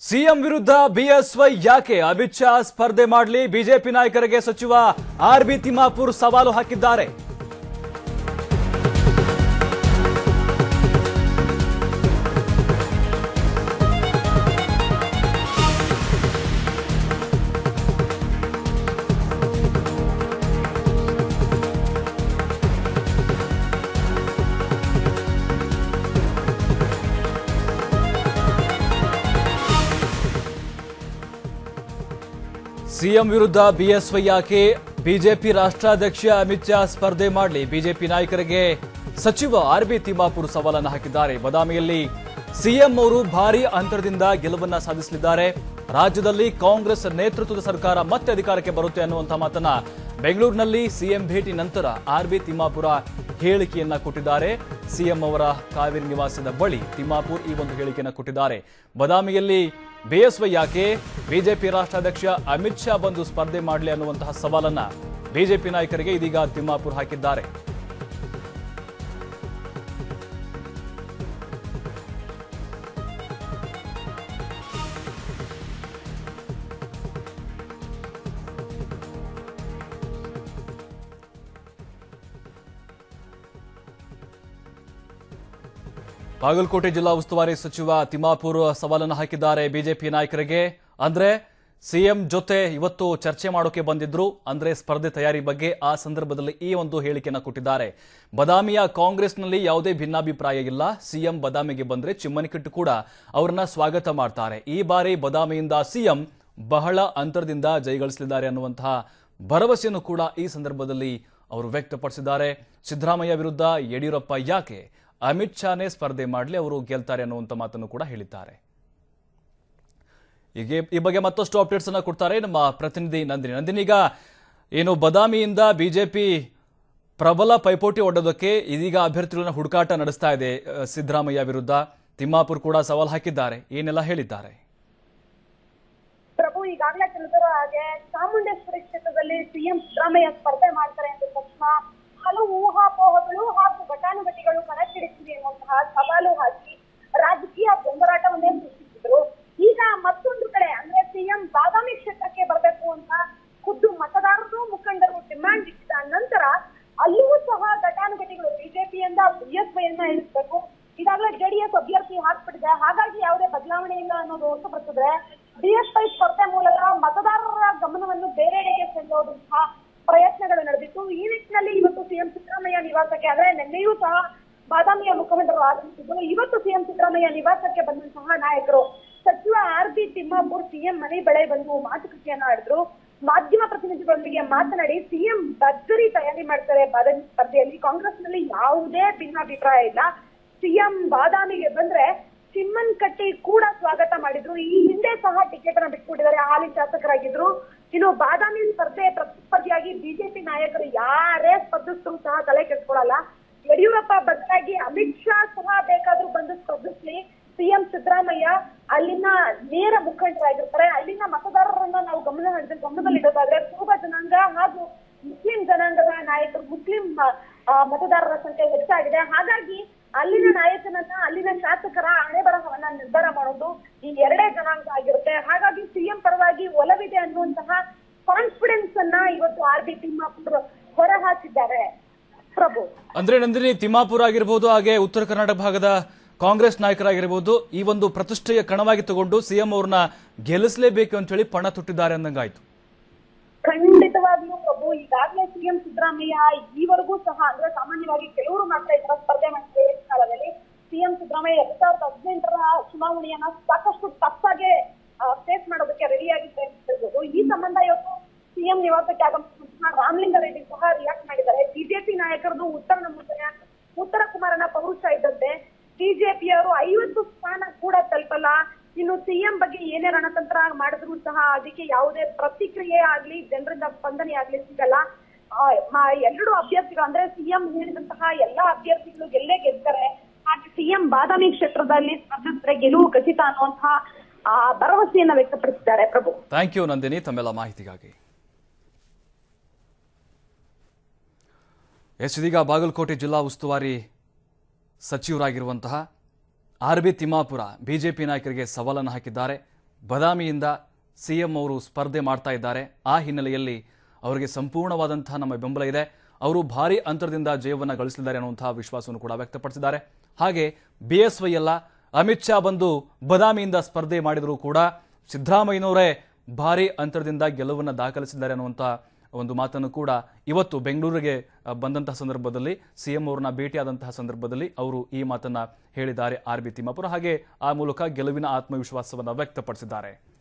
CM ವಿರುದ್ಧ BSY ಯಾಕೆ ಅಮಿತ್ ಶಾ ಸ್ಪರ್ಧೆ ಮಾಡಲಿ ಬಿಜೆಪಿ ನಾಯಕರಿಗೆ ಸಚಿವ ಆರ್ ಬಿ ತಿಮ್ಮಾಪುರ್ ಸವಾಲು ಹಾಕಿದ್ದಾರೆ ಸಿಎಂ ವಿರುದ್ಧ ಬಿಎಸ್ವೈ ಯಾಕೆ ಬಿಜೆಪಿ ರಾಷ್ಟ್ರಾಧ್ಯಕ್ಷ ಅಮಿತ್ ಶಾ ಸ್ಪರ್ಧೆ ಮಾಡಲಿ ಬಿಜೆಪಿ ನಾಯಕರಿಗೆ ಸಚಿವ ಆರ್ ಬಿ ತಿಮ್ಮಾಪುರ್ ಸವಾಲನ್ನು ಹಾಕಿದ್ದಾರೆ ಬದಾಮಿಯಲ್ಲಿ ಸಿಎಂ ಅವರು ಭಾರೀ ಅಂತರದಿಂದ ಗೆಲುವನ್ನ ಸಾಧಿಸಲಿದ್ದಾರೆ ರಾಜ್ಯದಲ್ಲಿ ಕಾಂಗ್ರೆಸ್ ನೇತೃತ್ವದ ಸರ್ಕಾರ ಮತ್ತೆ ಅಧಿಕಾರಕ್ಕೆ ಬರುತ್ತೆ ಅನ್ನುವಂಥ ಮಾತನ್ನ ಬೆಂಗಳೂರಿನಲ್ಲಿ ಸಿಎಂ ಭೇಟಿ ನಂತರ ಆರ್ ಬಿ ತಿಮ್ಮಾಪುರ ಹೇಳಿಕೆಯನ್ನ ಕೊಟ್ಟಿದ್ದಾರೆ ಸಿಎಂ ಅವರ ಕಾವೇರಿ ನಿವಾಸದ ಬಳಿ ತಿಮ್ಮಾಪುರ್ ಈ ಒಂದು ಹೇಳಿಕೆಯನ್ನ ಕೊಟ್ಟಿದ್ದಾರೆ ಬದಾಮಿಯಲ್ಲಿ ಬಿಎಸ್ವೈ ಯಾಕೆ ಬಿಜೆಪಿ ರಾಷ್ಟ್ರಾಧ್ಯಕ್ಷ ಅಮಿತ್ ಶಾ ಬಂದು ಸ್ಪರ್ಧೆ ಮಾಡಲಿ ಅನ್ನುವಂತಹ ಸವಾಲನ್ನ ಬಿಜೆಪಿ ನಾಯಕರಿಗೆ ಇದೀಗ ತಿಮ್ಮಾಪುರ್ ಹಾಕಿದ್ದಾರೆ ಬಾಗಲಕೋಟೆ ಜಿಲ್ಲಾ ಉಸ್ತುವಾರಿ ಸಚಿವ ತಿಮ್ಮಾಪುರ್ ಸವಾಲನ್ನು ಹಾಕಿದ್ದಾರೆ ಬಿಜೆಪಿ ನಾಯಕರಿಗೆ ಅಂದ್ರೆ ಸಿಎಂ ಜೊತೆ ಇವತ್ತು ಚರ್ಚೆ ಮಾಡೋಕೆ ಬಂದಿದ್ರು ಅಂದ್ರೆ ಸ್ಪರ್ಧೆ ತಯಾರಿ ಬಗ್ಗೆ ಆ ಸಂದರ್ಭದಲ್ಲಿ ಈ ಒಂದು ಹೇಳಿಕೆಯನ್ನ ಕೊಟ್ಟಿದ್ದಾರೆ ಬದಾಮಿಯ ಕಾಂಗ್ರೆಸ್ನಲ್ಲಿ ಯಾವುದೇ ಭಿನ್ನಾಭಿಪ್ರಾಯ ಇಲ್ಲ ಸಿಎಂ ಬದಾಮಿಗೆ ಬಂದ್ರೆ ಚಿಮ್ಮನಿಕಟ್ಟು ಕೂಡ ಅವರನ್ನ ಸ್ವಾಗತ ಮಾಡ್ತಾರೆ ಈ ಬಾರಿ ಬದಾಮಿಯಿಂದ ಸಿಎಂ ಬಹಳ ಅಂತರದಿಂದ ಜಯಗಳಿಸಲಿದ್ದಾರೆ ಅನ್ನುವಂತಹ ಭರವಸೆಯನ್ನು ಕೂಡ ಈ ಸಂದರ್ಭದಲ್ಲಿ ಅವರು ವ್ಯಕ್ತಪಡಿಸಿದ್ದಾರೆ ಸಿದ್ದರಾಮಯ್ಯ ವಿರುದ್ಧ ಯಡಿಯೂರಪ್ಪ ಯಾಕೆ ಅಮಿತ್ ಶಾನೇ ಸ್ಪರ್ಧೆ ಮಾಡಲಿ ಅವರು ಗೆಲ್ತಾರೆ ಅನ್ನುವಂಥ ಮಾತನ್ನು ಕೂಡ ಹೇಳಿದ್ದಾರೆ ಹೀಗೆ ಈ ಬಗ್ಗೆ ಮತ್ತಷ್ಟು ಅಪ್ಡೇಟ್ಸ್ ಅನ್ನ ಕೊಡ್ತಾರೆ ನಮ್ಮ ಪ್ರತಿನಿಧಿ ನಂದಿನಿ ನಂದಿನಿ ಈಗ ಏನು ಬದಾಮಿಯಿಂದ ಬಿಜೆಪಿ ಪ್ರಬಲ ಪೈಪೋಟಿ ಒಡ್ಡೋದಕ್ಕೆ ಇದೀಗ ಅಭ್ಯರ್ಥಿಗಳನ್ನ ಹುಡುಕಾಟ ನಡೆಸ್ತಾ ಇದೆ ಅಹ್, ಸಿದ್ದರಾಮಯ್ಯ ವಿರುದ್ಧ ತಿಮ್ಮಾಪುರ್ ಕೂಡ ಸವಾಲ್ ಹಾಕಿದ್ದಾರೆ ಏನೆಲ್ಲ ಹೇಳಿದ್ದಾರೆ ಪ್ರಭು ಈಗಾಗಲೇ ತಿಳಿದಿರೋ ಹಾಗೆ ಚಾಮುಂಡೇಶ್ವರಿ ಕ್ಷೇತ್ರದಲ್ಲಿ ಸಿಎಂ ಸಿದ್ದರಾಮಯ್ಯ ಸ್ಪರ್ಧೆ ಮಾಡ್ತಾರೆ ಅಂದ ತಕ್ಷಣ ಹಲವು ಊಹಾಪೋಹಗಳು ಹಾಗೂ ಘಟಾನುಘಟಿಗಳು ಕಣಕ್ಕಿಳಿಸಿವೆ ಎನ್ನುವಂತಹ ಸವಾಲು ಹಾಕಿ ರಾಜಕೀಯ ಗೊಂದಲಾಟವನ್ನೇ ಸೃಷ್ಟಿಸಿದ್ರು ಈಗ ಮತ್ತೊಂದು ಕಡೆ ಅಂದ್ರೆ ಸಿಎಂ ಬಾದಾಮಿ ಕ್ಷೇತ್ರಕ್ಕೆ ಬರಬೇಕು ಅಂತ ಖುದ್ದು ಮತದಾರರು ಮುಖಂಡರು ಡಿಮ್ಯಾಂಡ್ ಇಟ್ಟಿದ ನಂತರ ಅಲ್ಲೂ ಸಹ ಘಟಾನುಘಟಿಗಳು ಬಿಜೆಪಿಯಿಂದ ಬಿಎಸ್ವೈಯನ್ನ ಇಳಿಸಬೇಕು ಈಗಾಗಲೇ ಜೆಡಿಎಸ್ ಅಭ್ಯರ್ಥಿ ಹಾಕ್ಬಿಟ್ಟಿದೆ ಹಾಗಾಗಿ ಯಾವುದೇ ಬದಲಾವಣೆ ಇಲ್ಲ ಅನ್ನೋದು ಹೊರತುಪಡಿಸಿದ್ರೆ ಬಿಎಸ್ವೈ ಸ್ಪರ್ಧೆ ಮೂಲಕ ಮತದಾರರ ಗಮನವನ್ನು ಬೇರೆಡೆಗೆ ಸೆಳೆಯುವಂತಹ ಪ್ರಯತ್ನಗಳು ನಡೆದಿತ್ತು ಈ ನಿಟ್ಟಿನಲ್ಲಿ ಇವತ್ತು ಸಿಎಂ ಸಿದ್ದರಾಮಯ್ಯ ನಿವಾಸಕ್ಕೆ ಅಂದ್ರೆ ನಿನ್ನೆಯೂ ಸಹ ಬಾದಾಮಿಯ ಮುಖಂಡರು ಆಗಮಿಸಿದ್ರು ಇವತ್ತು ಸಿಎಂ ಸಿದ್ದರಾಮಯ್ಯ ನಿವಾಸಕ್ಕೆ ಬಂದಂತಹ ನಾಯಕರು ಸಚಿವ ಆರ್ ಬಿ ತಿಮ್ಮಾಪುರ್ ಸಿಎಂ ಮನೆ ಬಳೆ ಬಂದು ಮಾತುಕತೆಯನ್ನ ಆಡಿದ್ರು ಮಾಧ್ಯಮ ಪ್ರತಿನಿಧಿಗಳೊಂದಿಗೆ ಮಾತನಾಡಿ ಸಿಎಂ ಭರ್ಜರಿ ತಯಾರಿ ಮಾಡ್ತಾರೆ ಬಾದಾಮಿ ಸ್ಪರ್ಧೆಯಲ್ಲಿ ಕಾಂಗ್ರೆಸ್ನಲ್ಲಿ ಯಾವುದೇ ಭಿನ್ನಾಭಿಪ್ರಾಯ ಇಲ್ಲ ಸಿಎಂ ಬಾದಾಮಿಗೆ ಬಂದ್ರೆ ಚಿಮ್ಮನ್ ಕಟ್ಟಿ ಕೂಡ ಸ್ವಾಗತ ಮಾಡಿದ್ರು ಈ ಹಿಂದೆ ಸಹ ಟಿಕೆಟ್ ಅನ್ನ ಬಿಟ್ಕೊಟ್ಟಿದ್ದಾರೆ ಹಾಲಿ ಶಾಸಕರಾಗಿದ್ರು ಇನ್ನು ಬಾದಾಮಿ ಸ್ಪರ್ಧೆ ಪ್ರತಿಸ್ಪರ್ಧಿಯಾಗಿ ಬಿಜೆಪಿ ನಾಯಕರು ಯಾರೇ ಸ್ಪರ್ಧಿಸಿದ್ರು ಸಹ ತಲೆ ಕೆಡ್ಸ್ಕೊಳಲ್ಲ ಯಡಿಯೂರಪ್ಪ ಬದಲಾಗಿ ಅಮಿತ್ ಶಾ ಸಹ ಬೇಕಾದ್ರೂ ಬಂದು ಸ್ಪರ್ಧಿಸ್ಲಿ ಸಿಎಂ ಸಿದ್ದರಾಮಯ್ಯ ಅಲ್ಲಿನ ನೇರ ಮುಖಂಡರಾಗಿರ್ತಾರೆ ಅಲ್ಲಿನ ಮತದಾರರನ್ನ ನಾವು ಗಮನ ಗಮನದಲ್ಲಿಡೋದಾದ್ರೆ ಕುರುಬ ಜನಾಂಗ ಹಾಗೂ ಮುಸ್ಲಿಂ ಜನಾಂಗದ ನಾಯಕರು ಮುಸ್ಲಿಂ ಆ, ಮತದಾರರ ಸಂಖ್ಯೆ ಹೆಚ್ಚಾಗಿದೆ ಹಾಗಾಗಿ ಅಲ್ಲಿನ ನಾಯಕನನ್ನ ಅಲ್ಲಿನ ಶಾಸಕರ ಹಣೆ ಬರಹವನ್ನ ನಿರ್ಧಾರ ಮಾಡೋದು ಈ ಎರಡೇ ಜನಾಂಗ ಆಗಿರುತ್ತೆ ಹಾಗಾಗಿ ಸಿಎಂ ಪರವಾಗಿ ಒಲವಿದೆ ಅನ್ನುವಂತಹ ಕಾನ್ಫಿಡೆನ್ಸ್ ಅನ್ನ ಇವತ್ತು ಆರ್ ಬಿ ತಿಮ್ಮಾಪುರ್ ಹೊರಹಾಕಿದ್ದಾರೆ ಪ್ರಭು ಅಂದ್ರೆ ನಂದಿನಿ ತಿಮ್ಮಾಪುರ್ ಆಗಿರ್ಬೋದು ಹಾಗೆ ಉತ್ತರ ಕರ್ನಾಟಕ ಭಾಗದ ಕಾಂಗ್ರೆಸ್ ನಾಯಕರಾಗಿರ್ಬೋದು ಈ ಒಂದು ಪ್ರತಿಷ್ಠೆಯ ಕಣವಾಗಿ ತಗೊಂಡು ಸಿಎಂ ಅವ್ರನ್ನ ಗೆಲ್ಲಿಸಲೇಬೇಕು ಅಂತ ಹೇಳಿ ಪಣ ತೊಟ್ಟಿದ್ದಾರೆ ಅಂದಂಗಾಯ್ತು ಖಂಡಿತವಾಗ್ಲೂ ಪ್ರಭು ಈಗಾಗಲೇ ಸಿಎಂ ಸಿದ್ದರಾಮಯ್ಯ ಈವರೆಗೂ ಸಹ ಅಂದ್ರೆ ಸಾಮಾನ್ಯವಾಗಿ ಕೆಲವರು ಮಾತ್ರ ಇದರ ಸ್ಪರ್ಧೆ ಮಾಡ್ತಾರೆ ಈ ಕಾಲದಲ್ಲಿ ಸಿಎಂ ಸಿದ್ದರಾಮಯ್ಯ ಎರಡ್ ಸಾವಿರದ ಹದಿನೆಂಟರ ಚುನಾವಣೆಯನ್ನ ಸಾಕಷ್ಟು ತಪ್ಪಾಗೆ ಫೇಸ್ ಮಾಡೋದಕ್ಕೆ ರೆಡಿ ಆಗಿದ್ದಾರೆ ಅಂತ ಹೇಳ್ಬೋದು ಈ ಸಂಬಂಧ ಇವತ್ತು ಸಿಎಂ ನಿವಾಸಕ್ಕೆ ಆಗಮಿಸಿದಂತಹ ರಾಮಲಿಂಗಾರೆಡ್ಡಿ ಸಹ ರಿಯಾಕ್ಟ್ ಮಾಡಿದ್ದಾರೆ ಬಿಜೆಪಿ ನಾಯಕರದು ಉತ್ತರ ನಮೂನೆಯ ಉತ್ತರ ಕುಮಾರನ ಪೌರುಷ ಇದ್ದಂತೆ ಬಿಜೆಪಿಯವರು ಐವತ್ತು ಸ್ಥಾನ ಕೂಡ ತಲುಪಲ್ಲ ಇನ್ನು ಸಿಎಂ ಬಗ್ಗೆ ಏನೇ ರಣತಂತ್ರ ಮಾಡಿದ್ರು ಸಹ ಅದಕ್ಕೆ ಯಾವುದೇ ಪ್ರತಿಕ್ರಿಯೆ ಆಗ್ಲಿ ಜನರಿಂದ ಸ್ಪಂದನೆ ಆಗ್ಲಿ ಸಿಗಲ್ಲ ಆ, ಮ- ಎರಡು ಅಭ್ಯರ್ಥಿಗಳು ಅಂದ್ರೆ ಸಿಎಂ ಹೇಳಿದಂತಹ ಎಲ್ಲಾ ಅಭ್ಯರ್ಥಿಗಳು ಗೆಲ್ಲೇ ಗೆಲ್ತಾರೆ ಹಾಗೆ ಸಿಎಂ ಬಾದಾಮಿ ಕ್ಷೇತ್ರದಲ್ಲಿ ಸ್ಪರ್ಧಿಸಿದ್ರೆ ಗೆಲುವು ಖಚಿತ ಅನ್ನುವಂತಹ ಆ, ಭರವಸೆಯನ್ನ ವ್ಯಕ್ತಪಡಿಸಿದ್ದಾರೆ ಪ್ರಭು ಥ್ಯಾಂಕ್ ಯು ನಂದಿನಿ ತಮ್ಮೆಲ್ಲ ಮಾಹಿತಿಗಾಗಿ ಎಸ್ ಇದೀಗ ಬಾಗಲಕೋಟೆ ಜಿಲ್ಲಾ ಉಸ್ತುವಾರಿ ಸಚಿವರಾಗಿರುವಂತಹ ಆರ್ ಬಿ ತಿಮ್ಮಾಪುರ ಬಿಜೆಪಿ ನಾಯಕರಿಗೆ ಸವಾಲನ್ನು ಹಾಕಿದ್ದಾರೆ ಬದಾಮಿಯಿಂದ ಸಿ ಎಂ ಅವರು ಸ್ಪರ್ಧೆ ಮಾಡ್ತಾ ಇದ್ದಾರೆ ಆ ಹಿನ್ನೆಲೆಯಲ್ಲಿ ಅವರಿಗೆ ಸಂಪೂರ್ಣವಾದಂತಹ ನಮ್ಮ ಬೆಂಬಲ ಇದೆ ಅವರು ಭಾರಿ ಅಂತರದಿಂದ ಜಯವನ್ನು ಗಳಿಸಲಿದ್ದಾರೆ ಅನ್ನುವಂತಹ ವಿಶ್ವಾಸವನ್ನು ಕೂಡ ವ್ಯಕ್ತಪಡಿಸಿದ್ದಾರೆ ಹಾಗೆ ಬಿ ಎಸ್ ವೈ ಎಲ್ಲ ಅಮಿತ್ ಶಾ ಬಂದು ಬದಾಮಿಯಿಂದ ಸ್ಪರ್ಧೆ ಮಾಡಿದರೂ ಕೂಡ ಸಿದ್ದರಾಮಯ್ಯನವರೇ ಭಾರಿ ಅಂತರದಿಂದ ಗೆಲುವನ್ನು ದಾಖಲಿಸಿದ್ದಾರೆ ಅನ್ನುವಂಥ ಒಂದು ಮಾತನ್ನು ಕೂಡ ಇವತ್ತು ಬೆಂಗಳೂರಿಗೆ ಆ, ಬಂದಂತಹ ಸಂದರ್ಭದಲ್ಲಿ ಸಿಎಂ ಅವರನ್ನ ಭೇಟಿಯಾದಂತಹ ಸಂದರ್ಭದಲ್ಲಿ ಅವರು ಈ ಮಾತನ್ನ ಹೇಳಿದ್ದಾರೆ ಆರ್ ಬಿ ತಿಮ್ಮಾಪುರ ಹಾಗೆ ಆ ಮೂಲಕ ಗೆಲುವಿನ ಆತ್ಮವಿಶ್ವಾಸವನ್ನು ವ್ಯಕ್ತಪಡಿಸಿದ್ದಾರೆ